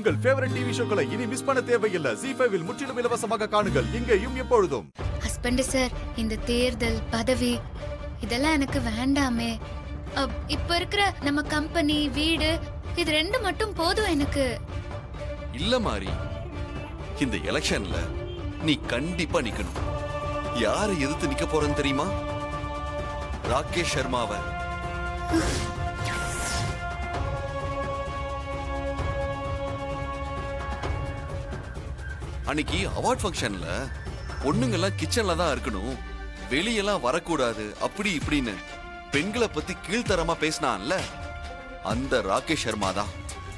உங்கள் favourite TV ஷோக்களை இனி miss பண்ண தேவையில்லை ஜி ஃபைவில் முற்றிலும் இலவசமாக காணுங்கள் இங்கேயும் எப்பொழுதும் ஹஸ்பண்ட் சார் இந்த தேர்தல் பதவி இதெல்லாம் எனக்கு வேண்டாமே அப், இப்ப இருக்கிற நம்ம கம்பெனி வீடு இது ரெண்டு மட்டும் போதும் எனக்கு இல்ல மாறி இந்த எலெக்ஷன்ல நீ கண்டிப்பா நிக்கணும் யாரை எதிர்த்து நிக்க போறேன்னு தெரியுமா ராகேஷ் சர்மாவை அன்னைக்கு அவார்ட் ஃபங்க்ஷன்ல பொண்ணுங்கெல்லாம் கிச்சன்ல தான் இருக்கணும் வெளியெல்லாம் வரக்கூடாது அப்படி இப்படின்னு பெண்களை பத்தி கீழ்த்தரமா பேசினான்ல அந்த ராகேஷ் சர்மா தான்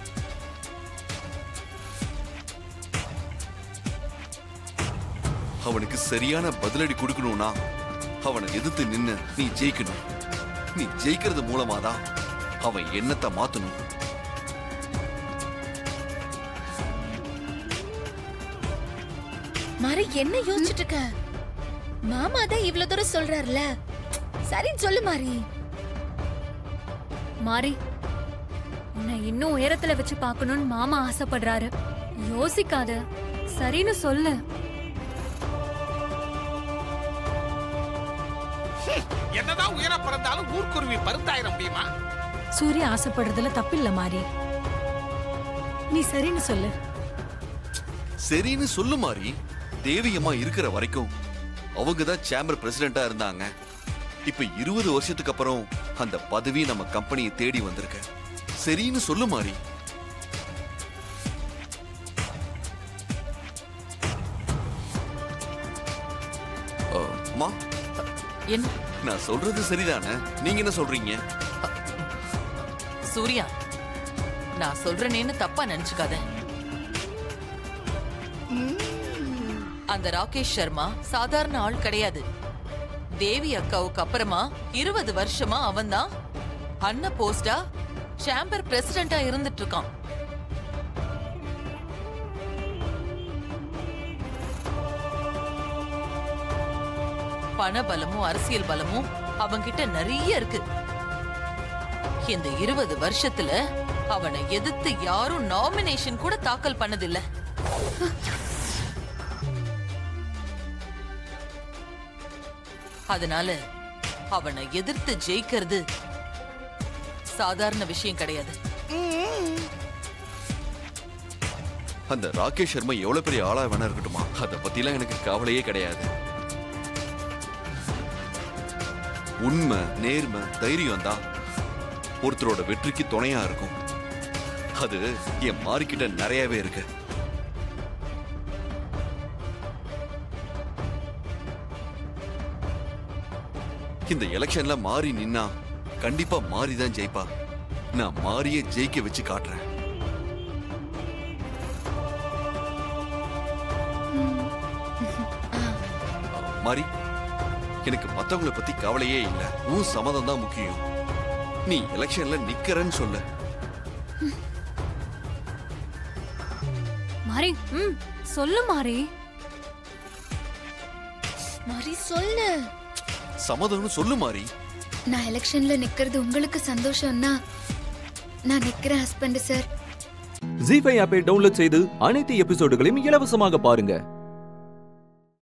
அவனுக்கு சரியான பதிலடி கொடுக்கணும்னா அவனை எதிர்த்து நின்னு நீ ஜெயிக்கணும் நீ ஜெயிக்கிறது மூலமாதான் அவன் எண்ணத்தை மாத்தணும் மாறி என்ன யோசிச்சுட்டு இருக்க மாமா தான் இவ்வளவு தூரம் சொல்றாருல சரி சொல்லு மாறி மாறி உன்னை இன்னும் உயரத்துல வச்சு பார்க்கணும்னு மாமா ஆசைப்படுறாரு யோசிக்காத சரின்னு சொல்லு என்னதான் உயர பிறந்தாலும் ஊர்க்குருவி பருந்தாயிர முடியுமா சூர்யா ஆசைப்படுறதுல தப்பில்ல மாறி நீ சரின்னு சொல்லு சரின்னு சொல்லு மாறி தேவியம்மா இருக்கிற வரைக்கும் அவங்க தான் சேம்பர் பிரசிடென்டா இருந்தாங்க இப்ப இருபது வருஷத்துக்கு அப்புறம் அந்த பதவி நம்ம கம்பெனியை தேடி வந்திருக்கு சரின்னு சொல்லு மாறி அஹ், அம்மா என்ன நான் சொல்றது சரிதானே நீங்க என்ன சொல்றீங்க சூர்யா நான் சொல்றேனேன்னு தப்பா நினைச்சுக்காத அந்த ராகேஷ் சர்மா சாதாரண ஆள் கிடையாது தேவி அக்காவுக்கு அப்புறமா இருபது வருஷமா அவன்தான் அண்ண போஸ்டா சேம்பர் பிரசிடென்டா இருந்துட்டு இருக்கான் பண பலமும் அரசியல் பலமும் அவன்கிட்ட நிறைய இருக்கு இந்த இருபது வருஷத்துல அவனை எதிர்த்து யாரும் நாமினேஷன் கூட தாக்கல் பண்ணதில்ல அதனால அவனை எதிர்த்து ஜெயிக்கிறது சாதாரண விஷயம் கிடையாது அந்த ராகேஷ் சர்மா எவ்வளவு பெரிய ஆளா வேணா இருக்கட்டுமா அத பத்திலாம் எனக்கு கவலையே கிடையாது உண்மை நேர்மை தைரியம் தான் ஒருத்தரோட வெற்றிக்கு துணையா இருக்கும் அது என் மாறிக்கிட்ட நிறையவே இருக்கு இந்த எலெக்ஷன்ல மாறி நின்னா கண்டிப்பா மாறி தான் ஜெயிப்பா நான் மாறியே ஜெயிக்க வச்சு காட்டுறேன் மாறி எனக்கு மத்தவங்கள பத்தி கவலையே இல்ல உன் சம்மதம் தான் முக்கியம் நீ எலெக்ஷன்ல நிக்கிறன்னு சொல்லு மாறி ம் சொல்லு மாறி மாறி சொல்லு சம்மதம்னு சொல்லு மாறி நான் எலெக்ஷன்ல நிக்கிறது உங்களுக்கு சந்தோஷம்னா நான் நிக்கிறேன் ஹஸ்பண்ட் சார் ஜி ஃபைவ் ஆப்பை டவுன்லோட் செய்து அனைத்து எபிசோடுகளையும் இலவசமாக பாருங்க